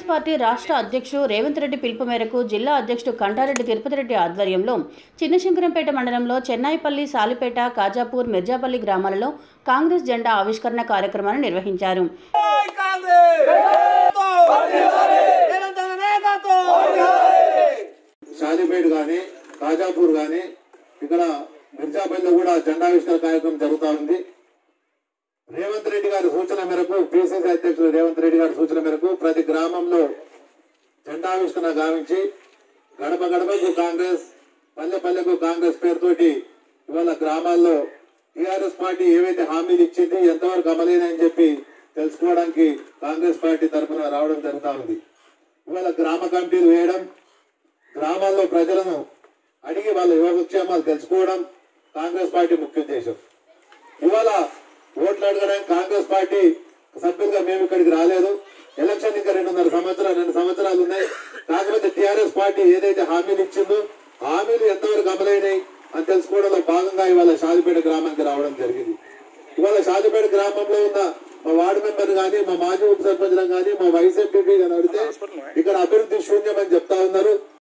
party రాష్ట్ర అధ్యక్షుడు రేవంత్ రెడ్డి పిలుపు మేరకు జిల్లా అధ్యక్షుడు కంటారెడ్డి తిరుపతి రెడ్డి ఆధ్వర్యంలో చిన్నశంకరంపేట మండలంలో చెన్నాయిపల్లి సాలిపేట కాజాపూర్ మిర్జాపల్లి గ్రామాలలో కాంగ్రెస్ జెండా ఆవిష్కరణ కార్యక్రమాన్ని నిర్వహించారు షాదీపేట్ కానీ కాజాపూర్ కానీ ఇక్కడ మిర్జాపల్లిలో కూడా జెండావిష్కరణ కార్యక్రమం జరుగుతా ఉంది రేవంత్ రెడ్డి గారి సూచన మేరకు పిసిసి అధ్యక్షుడు రేవంత్ రెడ్డి గారి సూచన మేరకు ప్రతి గ్రామంలో జెండావిష్కరణ గావించి గడప గడపకు కాంగ్రెస్ పల్లె పల్లెకు కాంగ్రెస్ పేరుతోటి ఇవాళ గ్రామాల్లో టిఆర్ఎస్ పార్టీ ఏవైతే హామీలు ఇచ్చింది ఎంతవరకు అమలైనని చెప్పి తెలుసుకోవడానికి కాంగ్రెస్ పార్టీ తరఫున రావడం జరుగుతా ఉంది ఇవాళ గ్రామ కమిటీలు వేయడం గ్రామాల్లో ప్రజలను అడిగి వాళ్ళ యోగక్షేమాలు తెలుసుకోవడం కాంగ్రెస్ పార్టీ ముఖ్య ఉద్దేశం ఇవాళ ఓట్లు అడగడానికి కాంగ్రెస్ పార్టీ సభ్యులుగా మేము ఇక్కడికి రాలేదు ఎలక్షన్ ఇంకా రెండున్నర సంవత్సరాలు రెండు సంవత్సరాలు ఉన్నాయి కాకపోతే టిఆర్ఎస్ పార్టీ ఏదైతే హామీలు ఇచ్చిందో హామీలు ఎంతవరకు అమలైనాయి అని తెలుసుకోవడంలో భాగంగా ఇవాళ షాదిపేట గ్రామానికి రావడం జరిగింది ఇవాళ షాదిపేట గ్రామంలో ఉన్న మా వార్డు మెంబర్ గానీ మా మాజీ ఉప సర్పంచ్ కానీ మా వైస్ ఎంపీ కానీ అడిగితే ఇక్కడ అభివృద్ధి శూన్యం అని చెప్తా ఉన్నారు